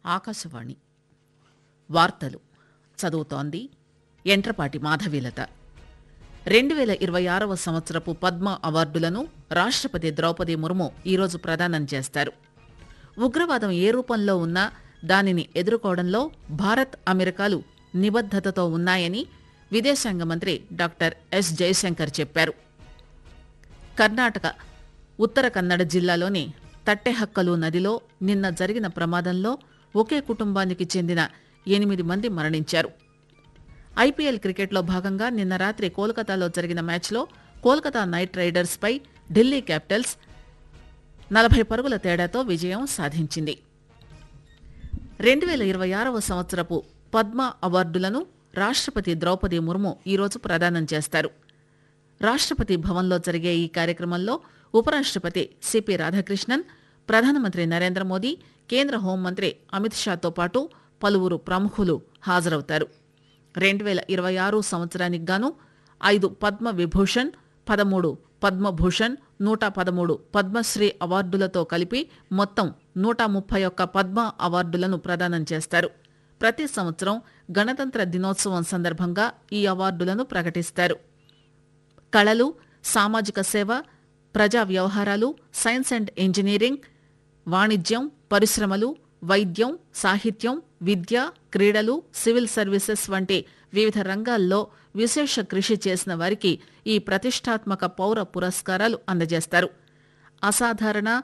ఆకాశవాణి వార్తలు చదువుతోంది ఎంట్రపాటి మాధవీలత రెండు వేల ఇరవై ఆరవ సంవత్సరపు పద్మ అవార్డులను రాష్ట్రపతి ద్రౌపది ముర్ము ఈరోజు ప్రదానం చేస్తారు ఉగ్రవాదం ఏ రూపంలో ఉన్నా దానిని ఎదుర్కోవడంలో భారత్ అమెరికాలు నిబద్దతతో ఉన్నాయని విదేశాంగ మంత్రి డాక్టర్ ఎస్ జయశంకర్ చెప్పారు కర్ణాటక ఉత్తర కన్నడ జిల్లాలోని తట్టెహక్కలు నదిలో నిన్న జరిగిన ప్రమాదంలో ఒకే కుటుంబానికి చెందిన ఎనిమిది మంది మరణించారు ఐపీఎల్ క్రికెట్లో భాగంగా నిన్న రాత్రి కోల్కతాలో జరిగిన మ్యాచ్లో కోల్కతా నైట్ రైడర్స్ పై ఢిల్లీ క్యాపిటల్స్ నలభై పరుగుల తేడాతో విజయం సాధించింది రెండు వేల ఇరవై ఆరవ సంవత్సరపు పద్మ అవార్డులను రాష్ట్రపతి ద్రౌపది ముర్ము ఈరోజు ప్రదానం చేస్తారు రాష్ట్రపతి భవన్లో జరిగే ఈ కార్యక్రమంలో ఉపరాష్ట్రపతి సిపి రాధాకృష్ణన్ ప్రధానమంత్రి నరేంద్ర మోదీ కేంద్ర హోంమంత్రి అమిత్ షాతో పాటు పలువురు ప్రముఖులు హాజరవుతారు రెండు వేల ఇరవై ఆరు సంవత్సరానికి గాను ఐదు పద్మ విభూషణ్ పదమూడు పద్మభూషణ్ నూట పదమూడు పద్మశ్రీ అవార్డులతో కలిపి మొత్తం నూట ముప్పై ఒక్క పద్మ అవార్డులను ప్రదానం చేస్తారు ప్రతి సంవత్సరం గణతంత్ర దినోత్సవం సందర్భంగా ఈ అవార్డులను ప్రకటిస్తారు కళలు సామాజిక సేవ ప్రజా వ్యవహారాలు సైన్స్ అండ్ ఇంజనీరింగ్ వాణిజ్యం పరిశ్రమలు వైద్యం సాహిత్యం విద్య క్రీడలు సివిల్ సర్వీసెస్ వంటి వివిధ రంగాల్లో విశేష కృషి చేసిన వారికి ఈ ప్రతిష్టాత్మక పౌర పురస్కారాలు అందజేస్తారు అసాధారణ